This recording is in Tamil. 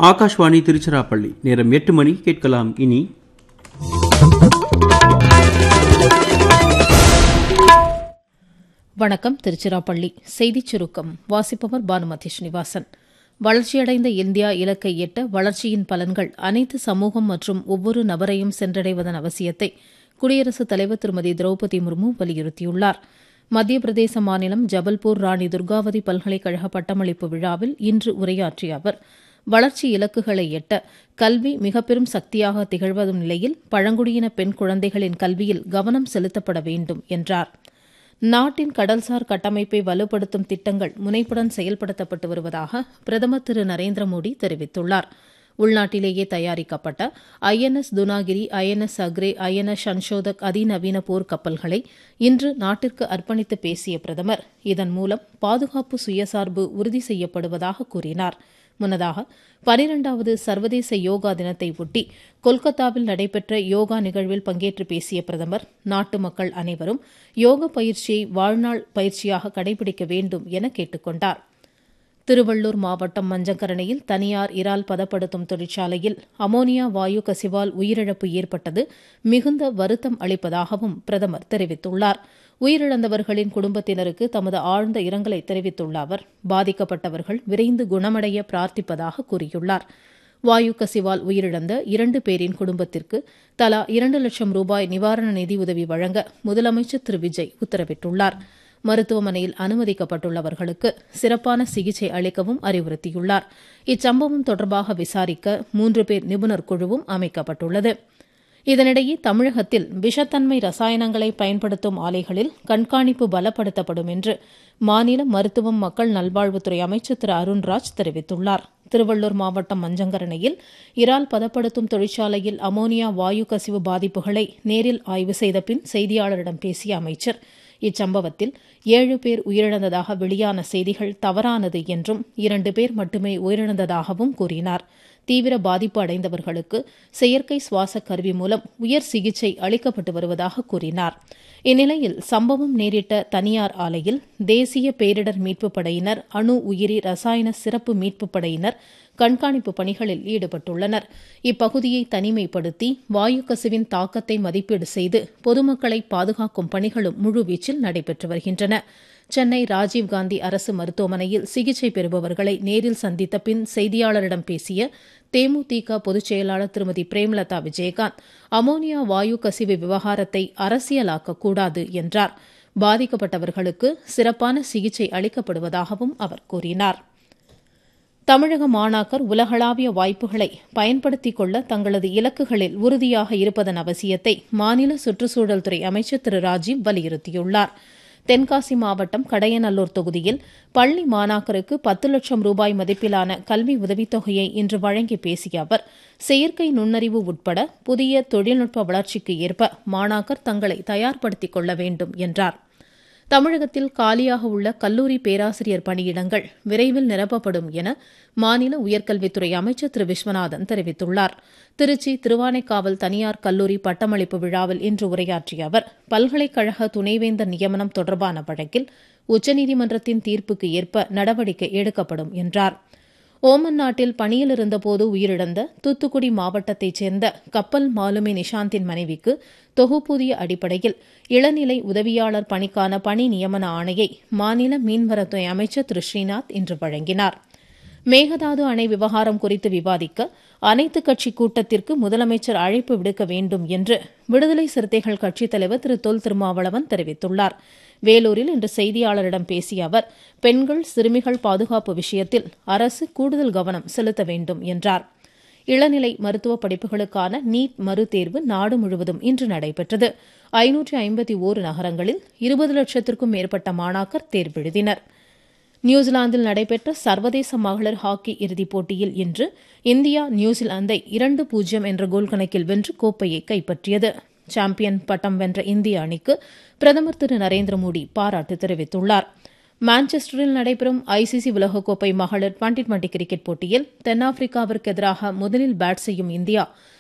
ஆகாஷ்வாணி திருச்சிராப்பள்ளி நேரம் எட்டு மணி கேட்கலாம் இனி வணக்கம் திருச்சிராப்பள்ளி செய்திச் சுருக்கம் வாசிப்பவர் பானுமதி ஸ்ரீனிவாசன் வளர்ச்சியடைந்த இந்தியா இலக்கை எட்ட வளர்ச்சியின் பலன்கள் அனைத்து சமூகம் மற்றும் ஒவ்வொரு நபரையும் சென்றடைவதன் அவசியத்தை குடியரசுத் தலைவர் திருமதி திரௌபதி முர்மு வலியுறுத்தியுள்ளார் மத்திய பிரதேச மாநிலம் ஜபல்பூர் ராணி துர்காவதி பல்கலைக்கழக பட்டமளிப்பு விழாவில் இன்று உரையாற்றிய அவர் வளர்ச்சி இலக்குகளை எட்ட கல்வி மிகப்பெரும் சக்தியாக திகழ்வதும் நிலையில் பழங்குடியின பெண் குழந்தைகளின் கல்வியில் கவனம் செலுத்தப்பட வேண்டும் என்றார் நாட்டின் கடல்சார் கட்டமைப்பை வலுப்படுத்தும் திட்டங்கள் முனைப்புடன் செயல்படுத்தப்பட்டு வருவதாக பிரதமர் திரு நரேந்திர மோடி தெரிவித்துள்ளார் உள்நாட்டிலேயே தயாரிக்கப்பட்ட INS Dunagiri INS Agray INS Sanshodhak அதிநவீன போர் கப்பல்களை இன்று நாட்டிற்கு அர்ப்பணித்து பேசிய பிரதமர் இதன் மூலம் பாதுகாப்பு சுயசார்பு உறுதி செய்யப்படுவதாக கூறினார் முன்னதாக பனிரெண்டாவது சர்வதேச யோகா தினத்தை ஒட்டி கொல்கத்தாவில் நடைபெற்ற யோகா நிகழ்வில் பங்கேற்று பேசிய பிரதமர் நாட்டு மக்கள் அனைவரும் யோக பயிற்சியை வாழ்நாள் பயிற்சியாக கடைபிடிக்க வேண்டும் என கேட்டுக் கொண்டார் திருவள்ளூர் மாவட்டம் மஞ்சக்கரணையில் தனியார் இறால் பதப்படுத்தும் தொழிற்சாலையில் அமோனியா வாயு கசிவால் உயிரிழப்பு ஏற்பட்டது மிகுந்த வருத்தம் அளிப்பதாகவும் பிரதமர் தெரிவித்துள்ளார் உயிரிழந்தவர்களின் குடும்பத்தினருக்கு தமது ஆழ்ந்த இரங்கலை தெரிவித்துள்ள அவர் பாதிக்கப்பட்டவர்கள் விரைந்து குணமடைய பிரார்த்திப்பதாக கூறியுள்ளார் வாயு கசிவால் உயிரிழந்த இரண்டு பேரின் குடும்பத்திற்கு தலா இரண்டு லட்சம் ரூபாய் நிவாரண நிதி உதவி வழங்க முதலமைச்சர் திரு விஜய் உத்தரவிட்டுள்ளார் மருத்துவமனையில் அனுமதிக்கப்பட்டுள்ளவர்களுக்கு சிறப்பான சிகிச்சை அளிக்கவும் அறிவுறுத்தியுள்ளார் இச்சம்பவம் தொடர்பாக விசாரிக்க மூன்று பேர் நிபுணர் குழுவும் அமைக்கப்பட்டுள்ளது இதனிடையே தமிழகத்தில் விஷத்தன்மை ரசாயனங்களை பயன்படுத்தும் ஆலைகளில் கண்காணிப்பு பலப்படுத்தப்படும் என்று மாநில மருத்துவம் மக்கள் நல்வாழ்வுத்துறை அமைச்சர் திரு அருண்ராஜ் தெரிவித்துள்ளார் திருவள்ளூர் மாவட்டம் மஞ்சங்கரணையில் இறால் பதப்படுத்தும் தொழிற்சாலையில் அமோனியா வாயு கசிவு பாதிப்புகளை நேரில் ஆய்வு செய்த பின் செய்தியாளரிடம் பேசிய அமைச்சர் இச்சம்பவத்தில் ஏழு பேர் உயிரிழந்ததாக வெளியான செய்திகள் தவறானது என்றும் இரண்டு பேர் மட்டுமே உயிரிழந்ததாகவும் கூறினார் தீவிர பாதிப்பு அடைந்தவர்களுக்கு செயற்கை சுவாச கருவி மூலம் உயர் சிகிச்சை அளிக்கப்பட்டு வருவதாக கூறினார் இந்நிலையில் சம்பவம் நேரிட்ட தனியார் ஆலையில் தேசிய பேரிடர் மீட்புப் படையினர் அணு உயிரி ரசாயன சிறப்பு மீட்புப் படையினர் கண்காணிப்பு பணிகளில் ஈடுபட்டுள்ளனர் இப்பகுதியை தனிமைப்படுத்தி வாயு கசிவின் தாக்கத்தை மதிப்பீடு செய்து பொதுமக்களை பாதுகாக்கும் பணிகளும் முழுவீச்சில் நடைபெற்று வருகின்றன சென்னை ராஜீவ்காந்தி அரசு மருத்துவமனையில் சிகிச்சை பெறுபவர்களை நேரில் சந்தித்த பின் செய்தியாளரிடம் பேசிய தேமுதிக பொதுச் செயலாளர் திருமதி பிரேமலதா விஜயகாந்த் அமோனியா வாயு கசிவு விவகாரத்தை அரசியலாக்கக்கூடாது என்றார் பாதிக்கப்பட்டவர்களுக்கு சிறப்பான சிகிச்சை அளிக்கப்படுவதாகவும் அவர் கூறினார் தமிழக மாணாக்கர் உலகளாவிய வாய்ப்புகளை பயன்படுத்திக் கொள்ள தங்களது இலக்குகளில் உறுதியாக இருப்பதன் அவசியத்தை மாநில சுற்றுச்சூழல் துறை அமைச்சர் திரு ராஜீவ் வலியுறுத்தியுள்ளார் தென்காசி மாவட்டம் கடையநல்லூர் தொகுதியில் பள்ளி மாணாக்கருக்கு பத்து லட்சம் ரூபாய் மதிப்பிலான கல்வி உதவித்தொகையை இன்று வழங்கி பேசிய அவர் செயற்கை நுண்ணறிவு உட்பட புதிய தொழில்நுட்ப வளர்ச்சிக்கு ஏற்ப மாணாக்கர் தங்களை தயார்படுத்திக் கொள்ள வேண்டும் என்றார் தமிழகத்தில் காலியாக உள்ள கல்லூரி பேராசிரியர் பணியிடங்கள் விரைவில் நிரப்பப்படும் என மாநில உயர்கல்வித்துறை அமைச்சர் திரு விஸ்வநாதன் தெரிவித்துள்ளார் திருச்சி திருவானைக்காவல் தனியார் கல்லூரி பட்டமளிப்பு விழாவில் இன்று உரையாற்றிய அவர் பல்கலைக்கழக துணைவேந்தர் நியமனம் தொடர்பான வழக்கில் உச்சநீதிமன்றத்தின் தீர்ப்புக்கு ஏற்ப நடவடிக்கை எடுக்கப்படும் என்றார் ஓமன் நாட்டில் பணியில் இருந்தபோது உயிரிழந்த தூத்துக்குடி மாவட்டத்தைச் சேர்ந்த கப்பல் மாலுமி நிஷாந்தின் மனைவிக்கு தொகுப்பூதிய அடிப்படையில் இளநிலை உதவியாளர் பணிக்கான பணி நியமன ஆணையை மாநில மீன்வளத்துறை அமைச்சர் திரு ஸ்ரீநாத் இன்று வழங்கினார் மேகதாது அணை விவகாரம் குறித்து விவாதிக்க அனைத்துக் கட்சி கூட்டத்திற்கு முதலமைச்சர் அழைப்பு விடுக்க வேண்டும் என்று விடுதலை சிறுத்தைகள் கட்சித் தலைவர் திரு தொல் திருமாவளவன் தெரிவித்துள்ளார் வேலூரில் இன்று செய்தியாளரிடம் பேசிய அவர் பெண்கள் சிறுமிகள் பாதுகாப்பு விஷயத்தில் அரசு கூடுதல் கவனம் செலுத்த வேண்டும் என்றார் இளநிலை மருத்துவ படிப்புகளுக்கான நீட் மறுதேர்வு நாடு முழுவதும் இன்று நடைபெற்றது ஐநூற்றி ஐம்பத்தி ஓரு நகரங்களில் இருபது லட்சத்திற்கும் மேற்பட்ட மாணாக்கர் தேர்வெழுதினர் நியூசிலாந்தில் நடைபெற்ற சர்வதேச மகளிர் ஹாக்கி இறுதிப் போட்டியில் இன்று இந்தியா நியூசிலாந்தை இரண்டு பூஜ்ஜியம் என்ற கோல் கணக்கில் வென்று கோப்பையை கைப்பற்றியது சாம்பியன் பட்டம் வென்ற இந்திய அணிக்கு பிரதமர் திரு நரேந்திர மோடி பாராட்டு தெரிவித்துள்ளார் மான்செஸ்டரில் நடைபெறும் ஐசிசி உலகக்கோப்பை மகளிர் டுவெண்டி டுவெண்டி கிரிக்கெட் போட்டியில் தென்னாப்பிரிக்காவிற்கு எதிராக முதலில் பேட் செய்யும் இந்தியா